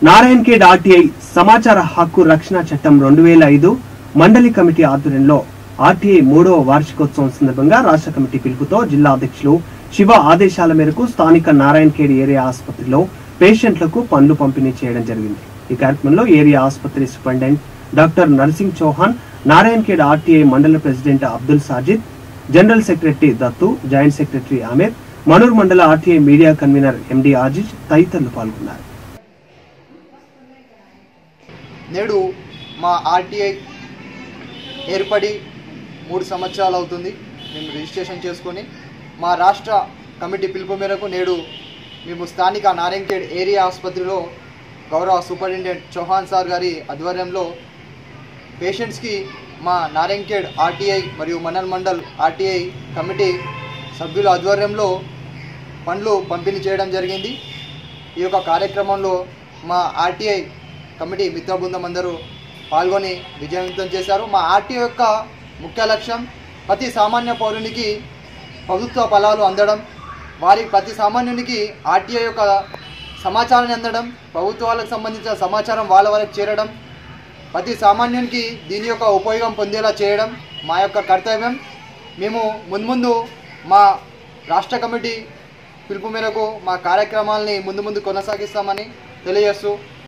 Narayan Khed RTI సమాచార హక్కు రక్షణ చట్టం రెండు వేల ఐదు మండలి కమిటీ ఆధ్వర్యంలో ఆర్టీఐ మూడవ వార్షికోత్సవం సందర్భంగా రాష్ట్ర కమిటీ పిలుపుతో జిల్లా అధ్యక్షులు శివ ఆదేశాల మేరకు స్థానిక నారాయణ్ ఖేడ్ ఏరియా ఆసుపత్రిలో పేషెంట్లకు పనులు పంపిణీ చేయడం జరిగింది ఈ కార్యక్రమంలో ఏరియా ఆసుపత్రి superintendent doctor Narsing Chauhan Narayan Khed RTI మండల president Abdul Sajid general secretary Dattu joint secretary Ahmed Manoor మండల RTI media convener MD Aziz తదితరులు పాల్గొన్నారు నేడు మా ఆర్టీఐ ఏర్పడి మూడు సంవత్సరాలు అవుతుంది మేము రిజిస్ట్రేషన్ చేసుకొని మా రాష్ట్ర కమిటీ పిలుపు మేరకు నేడు మేము స్థానిక నారాయణఖేడ్ ఏరియా ఆసుపత్రిలో గౌరవ సూపరింటెండెంట్ చౌహాన్ సార్ గారి ఆధ్వర్యంలో పేషెంట్స్కి మా నారాయణఖేడ్ ఆర్టీఐ మరియు మనల్ మండల్ ఆర్టీఐ కమిటీ సభ్యుల ఆధ్వర్యంలో పండ్లు పంపిణీ చేయడం జరిగింది ఈ యొక్క కార్యక్రమంలో మా ఆర్టీఐ కమిటీ మిత్ర బృందం అందరూ పాల్గొని విజయవంతం చేశారు మా ఆర్టీఐ యొక్క ముఖ్య లక్ష్యం ప్రతి సామాన్య పౌరునికి ప్రభుత్వ ఫలాలు అందడం వారి ప్రతి సామాన్యునికి ఆర్టీఐ యొక్క సమాచారాన్ని అందడం ప్రభుత్వాలకు సంబంధించిన సమాచారం వాళ్ళ వరకు చేరడం ప్రతి సామాన్యునికి దీని యొక్క ఉపయోగం పొందేలా చేయడం మా యొక్క కర్తవ్యం మేము మున్ముందు మా రాష్ట్ర కమిటీ పిలుపు మేరకు మా కార్యక్రమాలని ముందు ముందు కొనసాగిస్తామని తెలియజేస్తూ